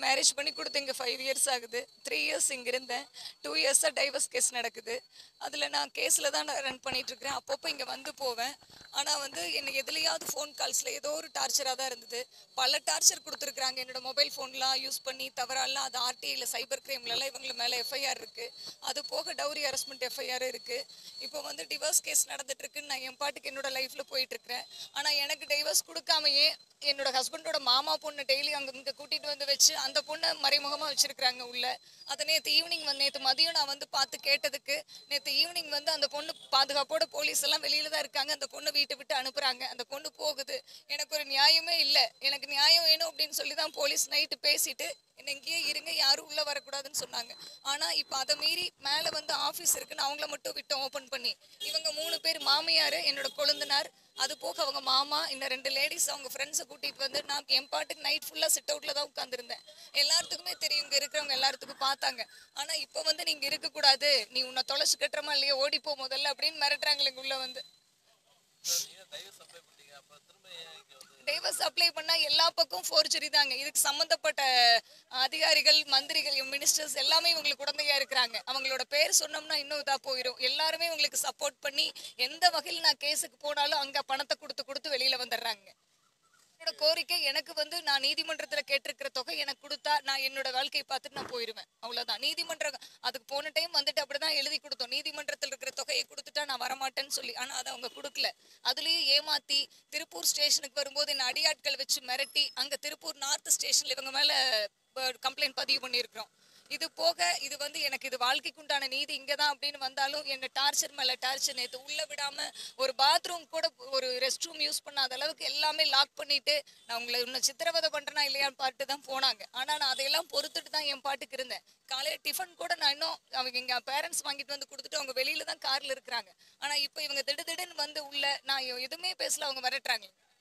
marriage பண்ணி கொடுத்து இங்கே ஃபைவ் இயர்ஸ் ஆகுது த்ரீ இயர்ஸ் இங்கே இருந்தேன் டூ இயர்ஸாக டைவர்ஸ் கேஸ் நடக்குது அதில் நான் கேஸில் தான் நான் ரன் பண்ணிகிட்ருக்கிறேன் அப்பப்போ இங்கே வந்து போவேன் ஆனால் வந்து என்னை எதுலையாவது ஃபோன் கால்ஸில் ஏதோ ஒரு டார்ச்சராக தான் இருந்தது பல டார்ச்சர் கொடுத்துருக்குறாங்க என்னோட மொபைல் ஃபோன்லாம் யூஸ் பண்ணி தவறாலாம் அது ஆர்டிஐயில் சைபர் கிரைம்லலாம் இவங்க மேலே எஃப்ஐஆர் இருக்குது அது போக டவுரி ஹரஸ்மெண்ட் எஃப்ஐஆர் இருக்குது இப்போ வந்து டிவோர்ஸ் கேஸ் நடந்துட்டு இருக்குன்னு நான் என் பாட்டுக்கு என்னோட லைஃப்பில் போயிட்டுருக்கிறேன் ஆனால் எனக்கு டைவர்ஸ் கொடுக்காமையே என்னோட ஹஸ்பண்டோட மாமா பொண்ணு டெய்லி அங்கே இங்கே கூட்டிகிட்டு வந்து வச்சு அந்த பொண்ணை மறைமுகமாக வச்சுருக்குறாங்க உள்ள அதை நேற்று ஈவினிங் வந்து நேற்று மதியம் நான் வந்து பார்த்து கேட்டதுக்கு நேற்று ஈவினிங் வந்து அந்த பொண்ணு பாதுகாப்போட போலீஸ் எல்லாம் வெளியில தான் இருக்காங்க அந்த பொண்ணை வீட்டை விட்டு அனுப்புறாங்க அந்த பொண்ணு போகுது எனக்கு ஒரு நியாயமே இல்லை எனக்கு நியாயம் வேணும் அப்படின்னு சொல்லி தான் போலீஸ் நைட்டு பேசிட்டு என்ன இங்கேயே இருங்க யாரும் உள்ள வரக்கூடாதுன்னு சொன்னாங்க ஆனா இப்போ அதை மீறி மேலே வந்து ஆஃபீஸ் இருக்குன்னு அவங்கள மட்டும் விட்டு ஓப்பன் பண்ணி இவங்க மூணு பேர் மாமியார் என்னோட கொழுந்தனார் அது போக அவங்க மாமா இந்த ரெண்டு லேடிஸ் அவங்க ஃப்ரெண்ட்ஸை கூட்டிட்டு வந்து நான் என் பாட்டுக்கு நைட் ஃபுல்லாக சிட் அவுட்ல தான் உட்காந்துருந்தேன் எல்லாத்துக்குமே தெரியும் இங்க இருக்கிறவங்க எல்லாத்துக்கும் பார்த்தாங்க ஆனா இப்போ வந்து நீங்க இருக்கக்கூடாது நீ உன்னை தொலைச்சு கட்டுறமா இல்லையா ஓடிப்போ முதல்ல அப்படின்னு மிரட்டுறாங்க இங்க உள்ள வந்து டைவர்ஸ் அப்ளை பண்ணா எல்லா பக்கம் ஃபோர்ஜரி தாங்க இதுக்கு சம்பந்தப்பட்ட அதிகாரிகள் மந்திரிகள் மினிஸ்டர்ஸ் எல்லாமே இவங்களுக்கு குழந்தையா இருக்கிறாங்க அவங்களோட பேர் சொன்னோம்னா இன்னும் இதா போயிடும் எல்லாருமே இவங்களுக்கு சப்போர்ட் பண்ணி எந்த வகையில் நான் கேஸுக்கு போனாலும் அங்க பணத்தை கொடுத்து கொடுத்து வெளியில வந்துடுறாங்க என்னோட கோரிக்கை எனக்கு வந்து நான் நீதிமன்றத்துல கேட்டிருக்கிற தொகை எனக்கு கொடுத்தா நான் என்னோட வாழ்க்கையை பார்த்துட்டு நான் போயிடுவேன் அவ்வளவுதான் நீதிமன்றம் அதுக்கு போன டைம் வந்துட்டு அப்படிதான் எழுதி கொடுத்தோம் நீதிமன்றத்தில் இருக்கிற தொகையை கொடுத்துட்டா நான் வரமாட்டேன்னு சொல்லி ஆனா அதை அவங்க கொடுக்கல அதுலயும் ஏமாத்தி திருப்பூர் ஸ்டேஷனுக்கு வரும்போது என்ன அடியாட்கள் வச்சு மிரட்டி அங்க திருப்பூர் நார்த் ஸ்டேஷன்ல இவங்க மேல கம்ப்ளைண்ட் பதிவு பண்ணியிருக்கிறோம் இது போக இது வந்து எனக்கு இது வாழ்க்கைக்கு உண்டான நீதி இங்கே தான் அப்படின்னு வந்தாலும் என்ன டார்ச்சர் மேலே டார்ச்சர் நேற்று உள்ளே விடாம ஒரு பாத்ரூம் கூட ஒரு ரெஸ்ட் ரூம் யூஸ் பண்ணாத அளவுக்கு எல்லாமே லாக் பண்ணிட்டு நான் உங்களை இன்னும் சித்திரவதை பண்ணுறேனா இல்லையான்னு பார்த்து தான் போனாங்க ஆனால் நான் அதையெல்லாம் பொறுத்துட்டு தான் என் பாட்டுக்கு இருந்தேன் காலையில் டிஃபன் கூட நான் இன்னும் அவங்க எங்கள் பேரண்ட்ஸ் வாங்கிட்டு வந்து கொடுத்துட்டு அவங்க வெளியில தான் காரில் இருக்கிறாங்க ஆனால் இப்போ இவங்க திடு திடுன்னு வந்து உள்ள நான் எதுவுமே பேசல அவங்க மிரட்டுறாங்க